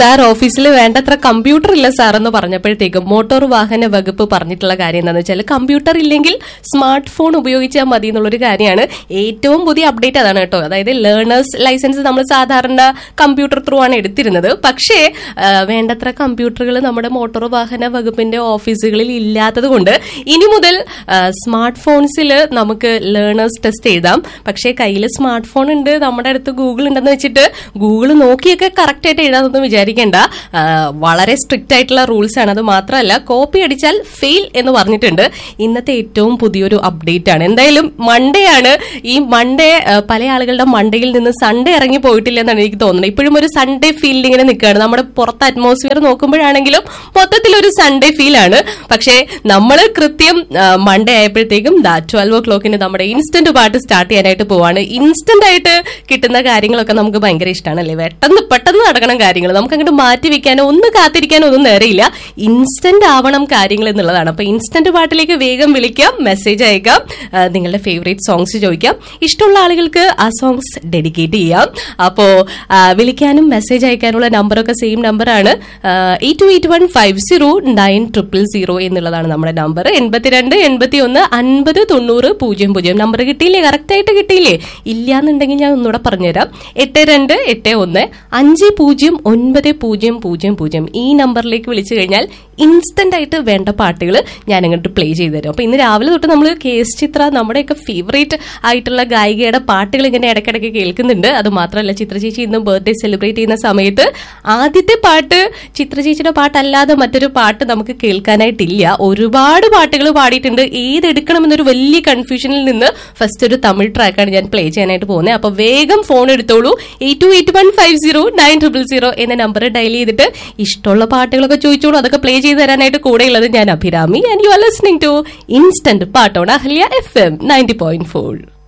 sir ഓഫീസിൽ വേണ്ടത്ര computer ഇല്ല സാർ എന്ന് പറഞ്ഞപ്പോഴത്തേക്കും മോട്ടോർ വാഹന വകുപ്പ് പറഞ്ഞിട്ടുള്ള കാര്യം എന്താണെന്ന് വെച്ചാൽ കമ്പ്യൂട്ടർ ഇല്ലെങ്കിൽ സ്മാർട്ട് ഫോൺ ഉപയോഗിച്ചാൽ മതി എന്നുള്ളൊരു കാര്യമാണ് ഏറ്റവും പുതിയ അപ്ഡേറ്റ് അതാണ് കേട്ടോ അതായത് ലേണേഴ്സ് ലൈസൻസ് നമ്മൾ സാധാരണ കമ്പ്യൂട്ടർ ത്രൂ ആണ് എടുത്തിരുന്നത് പക്ഷേ ആ, വേണ്ടത്ര കമ്പ്യൂട്ടറുകൾ നമ്മുടെ മോട്ടോർ വാഹന വകുപ്പിന്റെ ഓഫീസുകളിൽ ഇല്ലാത്തത് കൊണ്ട് ഇനി മുതൽ സ്മാർട്ട് ഫോൺസിൽ നമുക്ക് ലേണേഴ്സ് ടെസ്റ്റ് എഴുതാം പക്ഷേ കയ്യിൽ സ്മാർട്ട് ഫോൺ ഉണ്ട് നമ്മുടെ അടുത്ത് ഗൂഗിൾ ഉണ്ടെന്ന് വെച്ചിട്ട് ഗൂഗിൾ നോക്കിയൊക്കെ കറക്റ്റ് ആയിട്ട് എഴുതാമെന്നൊന്നും വിചാരിക്കേണ്ട ആ, വളരെ സ്ട്രിക്റ്റ് ആയിട്ടുള്ള റൂൾസ് ആണ് അത് മാത്രമല്ല കോപ്പി അടിച്ചാൽ ഫെയിൽ എന്ന് പറഞ്ഞിട്ടുണ്ട് ഇന്നത്തെ ഏറ്റവും പുതിയൊരു അപ്ഡേറ്റ് ആണ് എന്തായാലും മൺഡേ ആണ് ഈ മൺഡേ ആ, പല ആളുകളുടെ മണ്ടയിൽ നിന്ന് സൺഡേ ഇറങ്ങി പോയിട്ടില്ല എന്നാണ് എനിക്ക് തോന്നുന്നത് ഇപ്പോഴും ഒരു സൺഡേ ഫീൽ ഇങ്ങനെ നിൽക്കുകയാണ് നമ്മുടെ പുറത്ത് അറ്റ്മോസ്ഫിയർ നോക്കുമ്പോഴാണെങ്കിലും മൊത്തത്തിൽ ഒരു സൺഡേ ഫീൽ ആണ് പക്ഷേ നമ്മൾ കൃത്യം മൺഡേ ആയപ്പോഴത്തേക്കും ദാ ട്വൽവ് ഓ ക്ലോക്കിന് നമ്മുടെ ഇൻസ്റ്റന്റ് പാട്ട് സ്റ്റാർട്ട് ചെയ്യാനായിട്ട് പോവാണ് ഇൻസ്റ്റന്റ് ആയിട്ട് കിട്ടുന്ന കാര്യങ്ങളൊക്കെ നമുക്ക് ഭയങ്കര ഇഷ്ടമാണ് അല്ലേ പെട്ടെന്ന് പെട്ടെന്ന് നടക്കണം കാര്യങ്ങൾ നമുക്ക് അങ്ങോട്ട് മാറ്റി വെക്കാനോ ഒന്ന് കാത്തിരിക്കാനോ ഒന്നും നേരെയില്ല ഇൻസ്റ്റന്റ് ആവണം കാര്യങ്ങൾ എന്നുള്ളതാണ് അപ്പൊ ഇൻസ്റ്റന്റ് പാട്ടിലേക്ക് വേഗം വിളിക്കാം മെസ്സേജ് അയക്കാം ആ, നിങ്ങളുടെ ഫേവറേറ്റ് സോങ്സ് ചോദിക്കാം ഇഷ്ടമുള്ള ആളുകൾക്ക് ആ സോങ്സ് ഡെഡിക്കേറ്റ് ചെയ്യാം അപ്പോ ആ, വിളിക്കാനും മെസ്സേജ് അയക്കാനുള്ള നമ്പറൊക്കെ സെയിം നമ്പറാണ് eight two eight one five zero nine triple zero എന്നുള്ളതാണ് നമ്മുടെ നമ്പർ എൺപത്തിരണ്ട് എൺപത്തി ഒന്ന് അൻപത് തൊണ്ണൂറ് പൂജ്യം പൂജ്യം നമ്പർ കിട്ടിയില്ലേ കറക്റ്റ് ആയിട്ട് കിട്ടിയില്ലേ ഇല്ലാന്നുണ്ടെങ്കിൽ ഞാൻ ഒന്നുകൂടെ പറഞ്ഞുതരാം എട്ട് രണ്ട് എട്ട് ഒന്ന് അഞ്ച് പൂജ്യം ഒൻപത് പൂജ്യം പൂജ്യം പൂജ്യം ഈ നമ്പറിലേക്ക് വിളിച്ചു കഴിഞ്ഞാൽ ഇൻസ്റ്റന്റ് ആയിട്ട് വേണ്ട പാട്ടുകൾ ഞാൻ അങ്ങോട്ട് പ്ലേ ചെയ്തു തരും അപ്പൊ ഇന്ന് രാവിലെ തൊട്ട് നമ്മൾ കെ എസ് ചിത്ര നമ്മുടെയൊക്കെ ഫേവറേറ്റ് ആയിട്ടുള്ള ഗായികയുടെ പാട്ടുകൾ ഇങ്ങനെ ഇടയ്ക്കിടയ്ക്ക് കേൾക്കുന്നുണ്ട് അത് മാത്രമല്ല ചിത്ര ചേച്ചി ഇന്ന് ബർത്ത്ഡേ സെലിബ്രേറ്റ് ചെയ്യുന്ന സമയത്ത് ആദ്യത്തെ പാട്ട് ചിത്ര ചേച്ചിയുടെ പാട്ടല്ലാതെ മറ്റൊരു പാട്ട് നമുക്ക് കേൾക്കാനായിട്ടില്ല ഒരുപാട് പാട്ടുകൾ പാടിയിട്ടുണ്ട് ഏതെടുക്കണമെന്നൊരു വലിയ കൺഫ്യൂഷനിൽ നിന്ന് ഫസ്റ്റ് ഒരു തമിഴ് ട്രാക്കാണ് ഞാൻ പ്ലേ ചെയ്യാനായിട്ട് പോകുന്നത് അപ്പൊ വേഗം ഫോൺ എടുത്തോളൂ eight two eight one five zero nine triple zero എന്ന നമ്പർ ഡയൽ ചെയ്തിട്ട് ഇഷ്ടമുള്ള പാട്ടുകളൊക്കെ ചോദിച്ചോളൂ അതൊക്കെ പ്ലേ ചെയ്ത് തരാനായിട്ട് കൂടെയുള്ളത് ഞാൻ Abhirami and you are listening to instant പാട്ടോണ Ahalya F M ninety point four